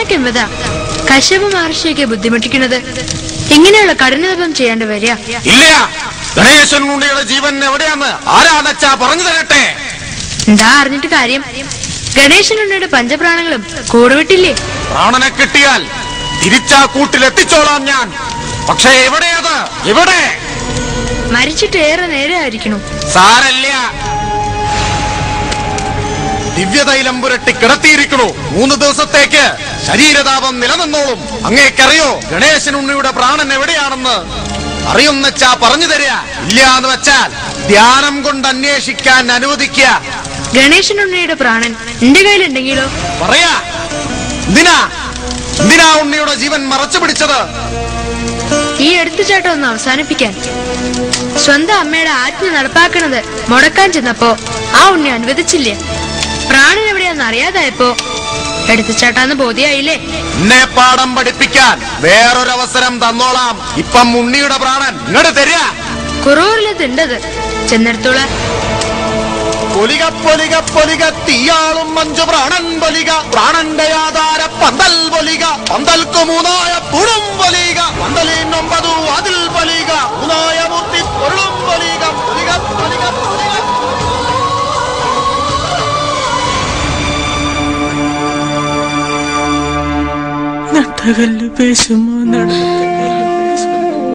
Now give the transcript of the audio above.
ഇത്രയ്ക്കും വിധ കശ്യപ മഹർഷിയൊക്കെ ബുദ്ധിമുട്ടിക്കുന്നത് ഇങ്ങനെയുള്ള കഠിനതപം ചെയ്യേണ്ടി വരിക ഇല്ല ഗണേശൻ ഉണ്ണിയുടെ ജീവൻ എവിടെയാന്ന് ആരാന്നച്ചാ പറഞ്ഞു തരട്ടെ എന്താ അറിഞ്ഞിട്ട് കാര്യം ഗണേശനുണ്ണിയുടെ പഞ്ചപ്രാണങ്ങളും കൂടുവിട്ടില്ലേ പ്രാണനെ കിട്ടിയാൽ തിരിച്ചാ കൂട്ടിലെത്തിച്ചോളാം ഞാൻ പക്ഷേ എവിടെയത് എവിടെ മരിച്ചിട്ട് ഏറെ നേരമായിരിക്കണു സാരല്ല ദിവ്യതൈലം പുരട്ടി കിടത്തിയിരിക്കണു മൂന്ന് ദിവസത്തേക്ക് ശരീരതാപം നിലനിന്നോളും അങ്ങേക്കറിയോ ഗണേശൻ ഉണ്ണിയുടെ പ്രാണൻ എവിടെയാണെന്ന് അറിയുന്നച്ചാ പറഞ്ഞു തരിക ഇല്ല എന്ന് വെച്ചാൽ ധ്യാനം കൊണ്ട് അന്വേഷിക്കാൻ അനുവദിക്കുക ഗണേശനുണ്ണിയുടെ പ്രാണൻ എന്റെ കയ്യിലുണ്ടെങ്കിലോ പറയാ എന്തിനാ എന്തിനാ ഉണ്ണിയുടെ ജീവൻ മറച്ചു പിടിച്ചത് ഈ എടുത്തുചാട്ടം ഒന്ന് അവസാനിപ്പിക്കാൻ സ്വന്തം അമ്മയുടെ ആജ്ഞ നടപ്പാക്കണത് മുടക്കാൻ ചെന്നപ്പോ ആ ഉണ്ണി അനുവദിച്ചില്ല പ്രാണൻ എവിടെയാന്ന് അറിയാതായപ്പോ എടുത്തുചാട്ടാന്ന് ബോധ്യായില്ലേ എന്നെ പാഠം പഠിപ്പിക്കാൻ വേറൊരവസരം തന്നോളാം ഇപ്പം ഉണ്ണിയുടെ പ്രാണൻ ഇങ്ങോട്ട് തരിക കുറൂറില് തിണ്ടത് ചെന്നെടുത്തോളാം പൊലിക പൊലിക പൊലിക തീയാളും മഞ്ചു പ്രാണൻ പൊലിക പ്രാണന്റെ ആധാര പന്തൽ പൊലിക പന്തൽക്കു മൂന്നായ പുഴും പൊലിക പന്തലിനൊമ്പതു അതിൽ പൊലിക മൂന്നായ മുത്തി പൊരുളും പൊലിക പൊലിക പൊലിക പൊലിക നട്ടകല്ല് പേശുമോ നട